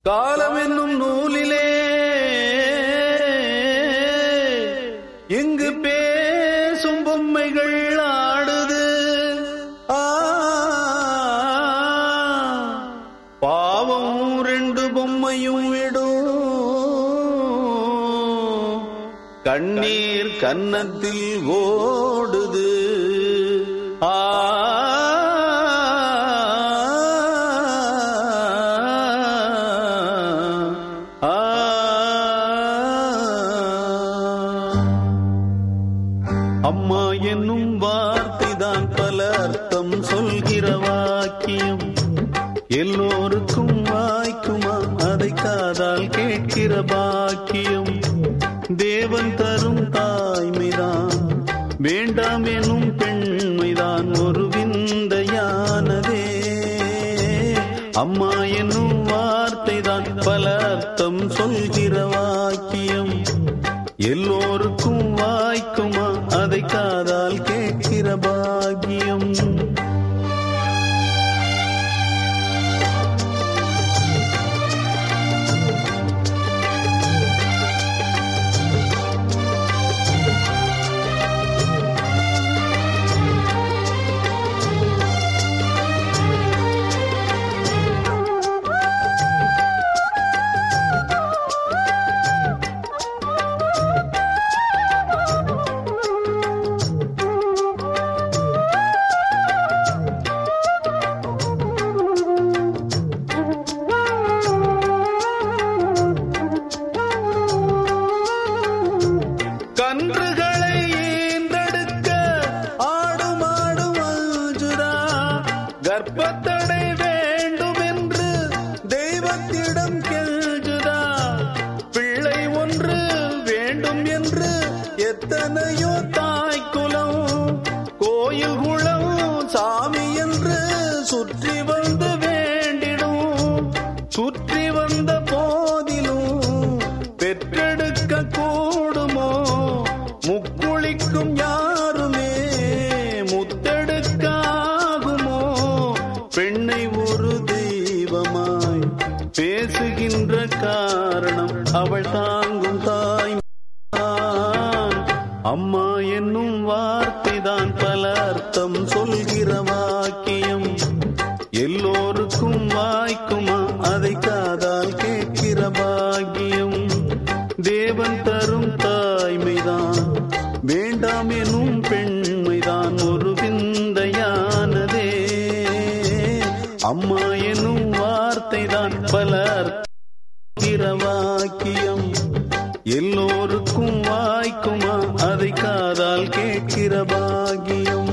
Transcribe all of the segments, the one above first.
காலம் என்னும் நூலிலே இங்கு பேசும் பொம்மைகள் ஆடுது ஆ, பாவம் ரெண்டு பொம்மையும் விடும் கண்ணீர் கன்னத்தில் ஓடுது ஆ ஆ அம்மா என்னும் வார்த்தைதான் பல அர்த்தம் சொல்கிற வாக்கியம் எல்லோருக்கும் வாய்க்குமா அதை காதால் கேட்கிற பாக்கியம் தேவன் தரும் தாய்மைதான் வேண்டாம் எனும் பெண்மைதான் ஒரு விந்தையானதே அம்மா என்னும் வார்த்தைதான் பல அர்த்தம் சொல்கிற வாக்கியம் எல்லோருக்கும் வாய்க்குமா அதை காதால் கேட்கிற பாக்கியம் கன்றுகளை ஈன்றெடுக்க ஆடும் ஆடும் அஞ்சுதா கர்ப்பத்தடை வேண்டும் என்று தெய்வத்திடம் கெஞ்சுதா பிள்ளை ஒன்று வேண்டும் என்று எத்தனையோ தாய் குலம் கோயில் குளம் சாமி என்று சுற்றி வந்து வேண்டிடும் சுற்றி வந்த போதிலும் பெற்றெடுக்க கூடுமோ முக்குளிக்கும் யாருமே முத்தெடுக்காகுமோ பெண்ணை ஒரு தெய்வமாய் பேசுகின்ற காரணம் அவள் தாங்கும் தாய் அம்மா என்னும் வார்த்தைதான் பல அர்த்தம் சொல்கிற வாக்கியம் எல்லோருக்கும் வாய்க்குமா அதை காதால் கேட்கிற பாக்கியம் தேவன் தரும் தாய்மைதான் வேண்டாம் எனும் பெண்மைதான் ஒரு விந்தையானதே அம்மா எனும் வார்த்தைதான் பல அர்த்திர வாக்கியம் எல்லோருக்கும் வாய்க்குமா அதை காதால் கேட்கிற பாக்கியம்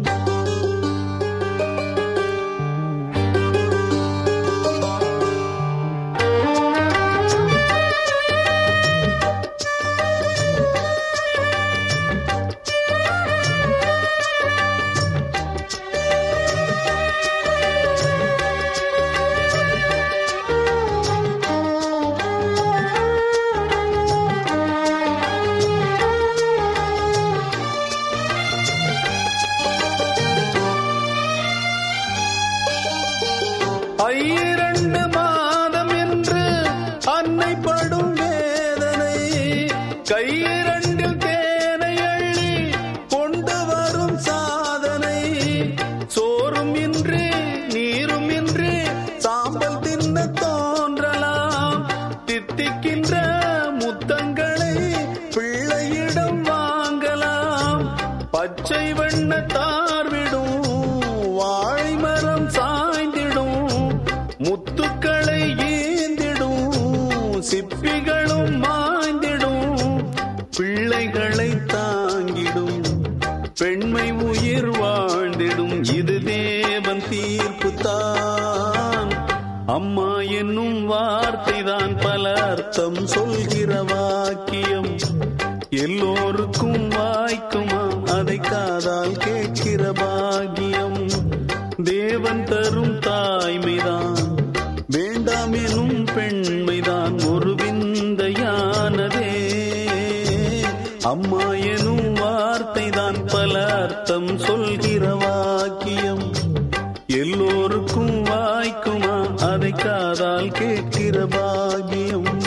ஐரண்டு மாதம் என்று அன்னை படும் வேதனை கையிரண்டில் தேனை அள்ளி கொண்டு வரும் சாதனை சோறும் இன்றி நீரும் இன்றி சாம்பல் தின்ன தோன்றலாம் தித்திக்கின்ற முத்தங்களை பிள்ளையிடம் வாங்கலாம் பச்சை வண்ண தார்விடும் வாழை மரம் சாய்ந்திடும் முத்துக்களை ஏந்திடும் சிப்பிகளும் மாய்ந்திடும் பிள்ளைகளை தாங்கிடும் பெண்மை உயிர் வாழ்ந்திடும் இது தேவன் தீர்ப்பு தான் அம்மா என்னும் வார்த்தைதான் பல அர்த்தம் சொல்கிற வாக்கியம் எல்லோருக்கும் வாய்க்குமா அதை காதால் கேட்கிற பாக்கியம் தேவன் தரும் தாய்மைதான் வேண்டாம் எனும் பெண்மைதான் ஒரு விந்தையானதே அம்மா எனும் வார்த்தைதான் பல அர்த்தம் சொல்கிற வாக்கியம் எல்லோருக்கும் வாய்க்குமா அதை காதால் கேட்கிற பாகியம்